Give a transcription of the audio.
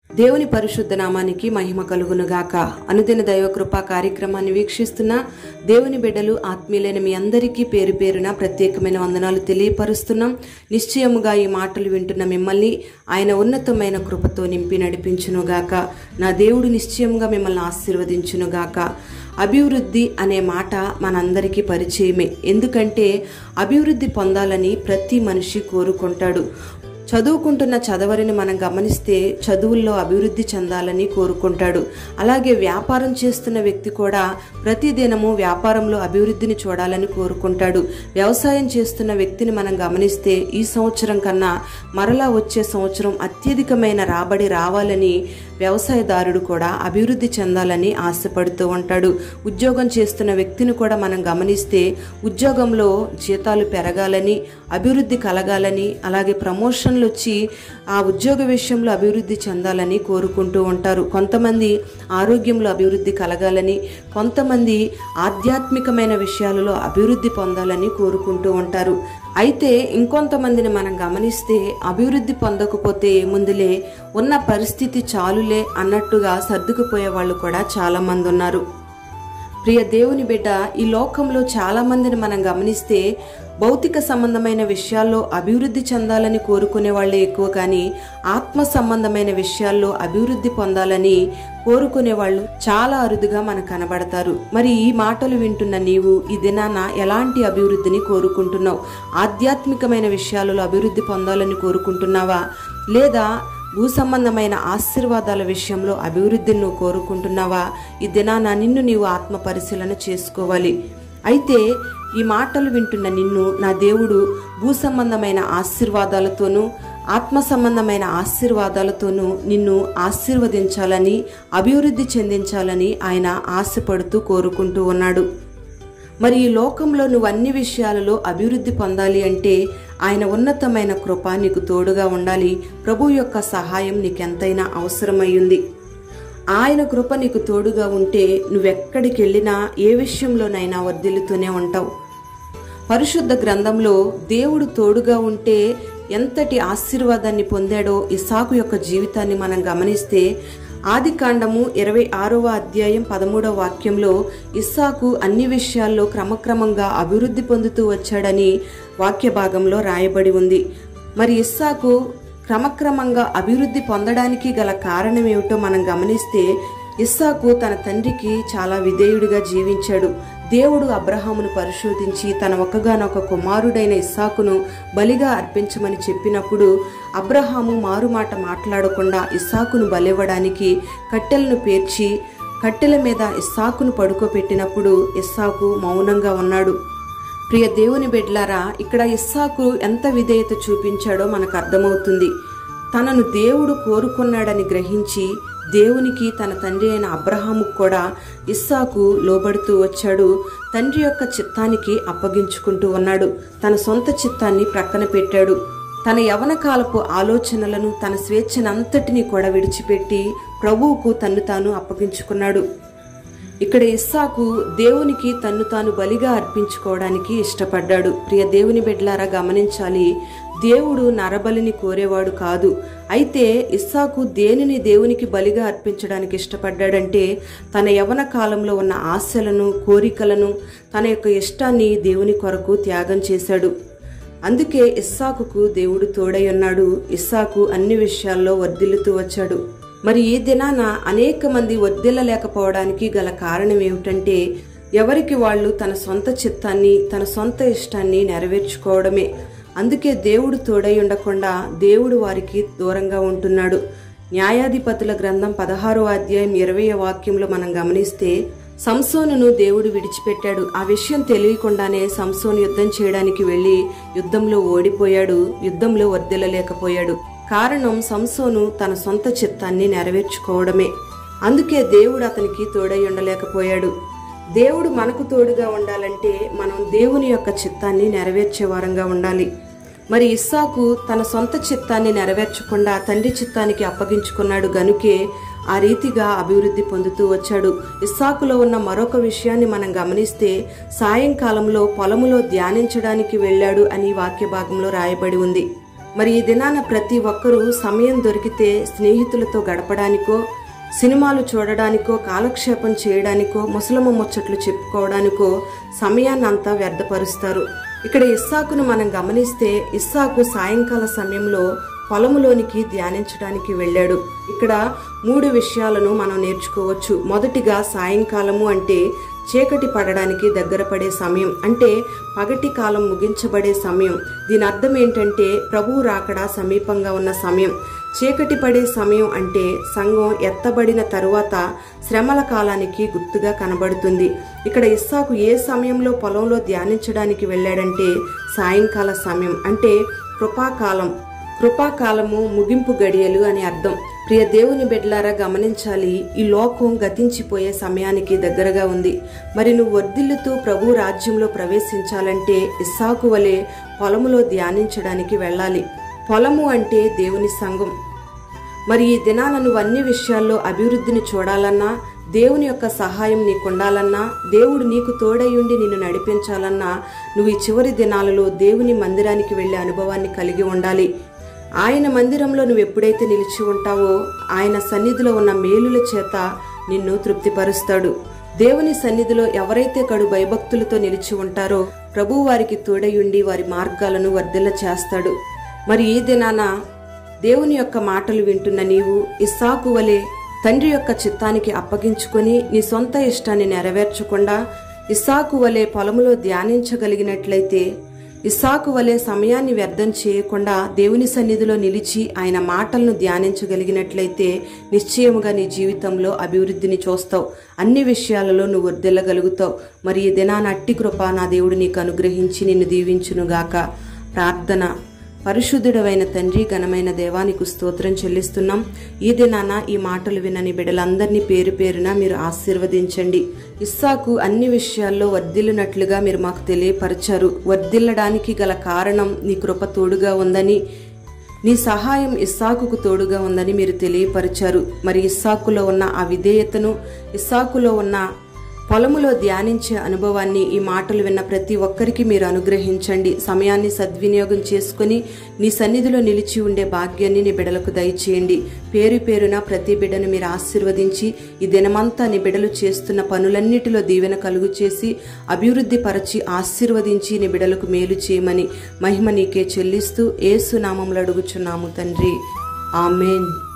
దేవుని పరిశుద్ధ నామానికి మహిమ కలుగునుగాక అనుదిన దైవ కృప కార్యక్రమాన్ని వీక్షిస్తున్న దేవుని బిడ్డలు ఆత్మీయులైన మీ అందరికీ పేరు పేరున ప్రత్యేకమైన వందనాలు తెలియపరుస్తున్నాం నిశ్చయముగా ఈ మాటలు వింటున్న మిమ్మల్ని ఆయన ఉన్నతమైన కృపతో నింపి నడిపించునుగాక నా దేవుడు నిశ్చయముగా మిమ్మల్ని ఆశీర్వదించునుగాక అభివృద్ధి అనే మాట మనందరికీ పరిచయమే ఎందుకంటే అభివృద్ధి పొందాలని ప్రతి మనిషి కోరుకుంటాడు చదువుకుంటున్న చదవరిని మనం గమనిస్తే చదువుల్లో అభివృద్ధి చెందాలని కోరుకుంటాడు అలాగే వ్యాపారం చేస్తున్న వ్యక్తి కూడా ప్రతిదినము వ్యాపారంలో అభివృద్ధిని చూడాలని కోరుకుంటాడు వ్యవసాయం చేస్తున్న వ్యక్తిని మనం గమనిస్తే ఈ సంవత్సరం కన్నా మరలా వచ్చే సంవత్సరం అత్యధికమైన రాబడి రావాలని వ్యవసాయదారుడు కూడా అభివృద్ధి చెందాలని ఆశపడుతూ ఉంటాడు ఉద్యోగం చేస్తున్న వ్యక్తిని కూడా మనం గమనిస్తే ఉద్యోగంలో జీతాలు పెరగాలని అభివృద్ధి కలగాలని అలాగే ప్రమోషన్లు వచ్చి ఆ ఉద్యోగ విషయంలో అభివృద్ధి చెందాలని కోరుకుంటూ ఉంటారు కొంతమంది ఆరోగ్యంలో అభివృద్ధి కలగాలని కొంతమంది ఆధ్యాత్మికమైన విషయాలలో అభివృద్ధి పొందాలని కోరుకుంటూ ఉంటారు అయితే ఇంకొంతమందిని మనం గమనిస్తే అభివృద్ధి పొందకపోతే ముందులే ఉన్న పరిస్థితి చాలులే అన్నట్టుగా సర్దుకుపోయే వాళ్ళు కూడా చాలా మంది ఉన్నారు ప్రియ దేవుని బిడ్డ ఈ లోకంలో చాలా మందిని మనం గమనిస్తే భౌతిక సంబంధమైన విషయాల్లో అభివృద్ధి చెందాలని కోరుకునే వాళ్ళే ఎక్కువ కానీ ఆత్మ సంబంధమైన విషయాల్లో అభివృద్ధి పొందాలని కోరుకునే వాళ్ళు చాలా అరుదుగా మనకు కనబడతారు మరి ఈ మాటలు వింటున్న నీవు ఈ దినాన ఎలాంటి అభివృద్ధిని కోరుకుంటున్నావు ఆధ్యాత్మికమైన విషయాలలో అభివృద్ధి పొందాలని కోరుకుంటున్నావా లేదా భూ సంబంధమైన ఆశీర్వాదాల విషయంలో అభివృద్ధిని నువ్వు కోరుకుంటున్నావా ఈ దినాన నిన్ను నీవు ఆత్మ పరిశీలన చేసుకోవాలి అయితే ఈ మాటలు వింటున్న నిన్ను నా దేవుడు భూ సంబంధమైన ఆశీర్వాదాలతోనూ ఆత్మ సంబంధమైన ఆశీర్వాదాలతోనూ నిన్ను ఆశీర్వదించాలని అభివృద్ధి చెందించాలని ఆయన ఆశపడుతూ కోరుకుంటూ ఉన్నాడు మరి ఈ లోకంలో నువ్వు అన్ని విషయాలలో అభివృద్ధి పొందాలి అంటే ఆయన ఉన్నతమైన కృప నీకు తోడుగా ఉండాలి ప్రభు యొక్క సహాయం నీకెంతైనా అవసరమయ్యింది ఆయన కృప నీకు తోడుగా ఉంటే నువ్వెక్కడికి వెళ్ళినా ఏ విషయంలోనైనా వర్ధిల్లుతూనే ఉంటావు పరిశుద్ధ గ్రంథంలో దేవుడు తోడుగా ఉంటే ఎంతటి ఆశీర్వాదాన్ని పొందాడో ఇసాకు యొక్క జీవితాన్ని మనం గమనిస్తే ఆది కాండము ఇరవై ఆరవ అధ్యాయం పదమూడవ వాక్యంలో ఇస్సాకు అన్ని విషయాల్లో క్రమక్రమంగా అభివృద్ధి పొందుతూ వచ్చాడని వాక్య భాగంలో రాయబడి ఉంది మరి ఇస్సాకు క్రమక్రమంగా అభివృద్ధి పొందడానికి గల కారణం ఏమిటో మనం గమనిస్తే ఇస్సాకు తన తండ్రికి చాలా విధేయుడిగా జీవించాడు దేవుడు అబ్రహామును పరిశోధించి తన ఒక్కగానొక కుమారుడైన ఇస్సాకును బలిగా అర్పించమని చెప్పినప్పుడు అబ్రహాము మారుమాట మాట్లాడకుండా ఇస్సాకును బలివ్వడానికి కట్టెలను పేర్చి కట్టెల మీద ఇస్సాకును పడుకోబెట్టినప్పుడు ఇస్సాకు మౌనంగా ఉన్నాడు ప్రియ దేవుని బిడ్లారా ఇక్కడ ఇస్సాకు ఎంత విధేయత చూపించాడో మనకు అర్థమవుతుంది తనను దేవుడు కోరుకున్నాడని గ్రహించి దేవునికి తన తండ్రి అయిన అబ్రహాముకు కూడా ఇస్సాకు లోబడుతూ వచ్చాడు తండ్రి యొక్క చిత్తానికి అప్పగించుకుంటూ ఉన్నాడు తన సొంత చిత్తాన్ని ప్రక్కన పెట్టాడు తన యవన కాలపు ఆలోచనలను తన స్వేచ్ఛనంతటినీ కూడా విడిచిపెట్టి ప్రభువుకు తన్ను తాను అప్పగించుకున్నాడు ఇక్కడ ఇస్సాకు దేవునికి తన్ను తాను బలిగా అర్పించుకోవడానికి ఇష్టపడ్డాడు ప్రియ దేవుని బిడ్లారా గమనించాలి దేవుడు నరబలిని కోరేవాడు కాదు అయితే ఇస్సాకు దేనిని దేవునికి బలిగా అర్పించడానికి ఇష్టపడ్డాడంటే తన యవన కాలంలో ఉన్న ఆశలను కోరికలను తన యొక్క ఇష్టాన్ని దేవుని కొరకు త్యాగం చేశాడు అందుకే ఇస్సాకుకు దేవుడు తోడై ఉన్నాడు ఇస్సాకు అన్ని విషయాల్లో వర్ధిల్లుతూ వచ్చాడు మరి ఈ దినాన అనేక మంది వర్ధిల్లలేకపోవడానికి గల కారణం ఏమిటంటే ఎవరికి వాళ్ళు తన సొంత చిత్తాన్ని తన సొంత ఇష్టాన్ని నెరవేర్చుకోవడమే అందుకే దేవుడు తోడై ఉండకుండా దేవుడు వారికి దూరంగా ఉంటున్నాడు న్యాయాధిపతుల గ్రంథం పదహారో అధ్యాయం ఇరవై వాక్యంలో మనం గమనిస్తే సంసోనును దేవుడు విడిచిపెట్టాడు ఆ విషయం తెలియకుండానే సంసోను యుద్ధం చేయడానికి వెళ్లి యుద్ధంలో ఓడిపోయాడు యుద్ధంలో వర్ధిల్లలేకపోయాడు కారణం సంసోను తన సొంత చిత్తాన్ని నెరవేర్చుకోవడమే అందుకే దేవుడు అతనికి తోడై ఉండలేకపోయాడు దేవుడు మనకు తోడుగా ఉండాలంటే మనం దేవుని యొక్క చిత్తాన్ని నెరవేర్చే వారంగా ఉండాలి మరి ఇస్సాకు తన సొంత చిత్తాన్ని నెరవేర్చకుండా తండ్రి చిత్తానికి అప్పగించుకున్నాడు గనుకే ఆ రీతిగా అభివృద్ధి పొందుతూ వచ్చాడు ఇస్సాకులో ఉన్న మరొక విషయాన్ని మనం గమనిస్తే సాయంకాలంలో పొలములో ధ్యానించడానికి వెళ్ళాడు అని వాక్య భాగంలో రాయబడి ఉంది మరి ఈ దినాన ప్రతి ఒక్కరూ సమయం దొరికితే స్నేహితులతో గడపడానికో సినిమాలు చూడడానికో కాలక్షేపం చేయడానికో ముసలమ్మ ముచ్చట్లు చెప్పుకోవడానికో సమయాన్ని అంతా వ్యర్థపరుస్తారు ఇక్కడ ఇస్సాకును మనం గమనిస్తే ఇస్సాకు సాయంకాల సమయంలో పొలములోనికి ధ్యానించడానికి వెళ్ళాడు ఇక్కడ మూడు విషయాలను మనం నేర్చుకోవచ్చు మొదటిగా సాయంకాలము అంటే చీకటి పడడానికి దగ్గర పడే సమయం అంటే పగటి కాలం ముగించబడే సమయం దీని అర్థం ఏంటంటే ప్రభువు రాకడా సమీపంగా ఉన్న సమయం చీకటి పడే సమయం అంటే సంఘం ఎత్తబడిన తరువాత శ్రమల కాలానికి గుర్తుగా కనబడుతుంది ఇక్కడ ఇస్సాకు ఏ సమయంలో పొలంలో ధ్యానించడానికి వెళ్ళాడంటే సాయంకాల సమయం అంటే కృపాకాలం కృపాకాలము ముగింపు గడియలు అని అర్థం ప్రియ దేవుని బిడ్డలారా గమనించాలి ఈ లోకం గతించిపోయే సమయానికి దగ్గరగా ఉంది మరి నువ్వు వర్ధిల్లుతూ ప్రభు రాజ్యంలో ప్రవేశించాలంటే ఇస్సాకు వలె పొలములో ధ్యానించడానికి వెళ్ళాలి పొలము అంటే దేవుని సంఘం మరి ఈ దినాన నువ్వు అన్ని విషయాల్లో అభివృద్ధిని చూడాలన్నా దేవుని యొక్క సహాయం నీకు ఉండాలన్నా దేవుడు నీకు తోడయుండి నిన్ను నడిపించాలన్నా నువ్వు ఈ చివరి దినాలలో దేవుని మందిరానికి వెళ్ళే అనుభవాన్ని కలిగి ఉండాలి ఆయన మందిరంలో నువ్వు ఎప్పుడైతే నిలిచి ఉంటావో ఆయన సన్నిధిలో ఉన్న మేలుల చేత నిన్ను తృప్తిపరుస్తాడు దేవుని సన్నిధిలో ఎవరైతే కడు భయభక్తులతో నిలిచి ఉంటారో ప్రభువు వారికి తోడయుండి వారి మార్గాలను వర్ధిల్ల చేస్తాడు మరి ఈ దినాన దేవుని యొక్క మాటలు వింటున్న నీవు ఇస్సాకు వలె తండ్రి యొక్క చిత్తానికి అప్పగించుకొని నీ సొంత ఇష్టాన్ని నెరవేర్చకుండా ఇస్సాకు వలె పొలములో ధ్యానించగలిగినట్లయితే ఇస్సాకు వలె సమయాన్ని వ్యర్థం చేయకుండా దేవుని సన్నిధిలో నిలిచి ఆయన మాటలను ధ్యానించగలిగినట్లయితే నిశ్చయముగా నీ జీవితంలో అభివృద్ధిని చూస్తావు అన్ని విషయాలలో నువ్వు వర్ధిల్లగలుగుతావు మరి ఈ దినాన అట్టి కృప నా దేవుడు నీకు అనుగ్రహించి నిన్ను దీవించునుగాక ప్రార్థన పరిశుద్ధుడవైన తండ్రి ఘనమైన దేవానికి స్తోత్రం చెల్లిస్తున్నాం ఈ దినాన ఈ మాటలు వినని బిడ్డలందరినీ పేరు పేరున మీరు ఆశీర్వదించండి ఇస్సాకు అన్ని విషయాల్లో వర్ధిల్లినట్లుగా మీరు మాకు తెలియపరిచారు వర్ధిల్లడానికి గల కారణం నీ కృప తోడుగా ఉందని నీ సహాయం ఇస్సాకుకు తోడుగా ఉందని మీరు తెలియపరిచారు మరి ఇస్సాకులో ఉన్న ఆ విధేయతను ఇస్సాకులో ఉన్న పొలములో ధ్యానించే అనుభవాన్ని ఈ మాటలు విన్న ప్రతి ఒక్కరికి మీరు అనుగ్రహించండి సమయాన్ని సద్వినియోగం చేసుకుని నీ సన్నిధిలో నిలిచి ఉండే భాగ్యాన్ని నీ బిడలకు దయచేయండి పేరు పేరున ప్రతి బిడ్డను మీరు ఆశీర్వదించి ఈ దినమంతా నీ బిడలు చేస్తున్న పనులన్నిటిలో దీవెన కలుగు చేసి అభివృద్ధి పరచి ఆశీర్వదించి నీ బిడలకు మేలు చేయమని మహిమ నీకే చెల్లిస్తూ ఏసు నామంలో అడుగుచున్నాము తండ్రి ఆమెన్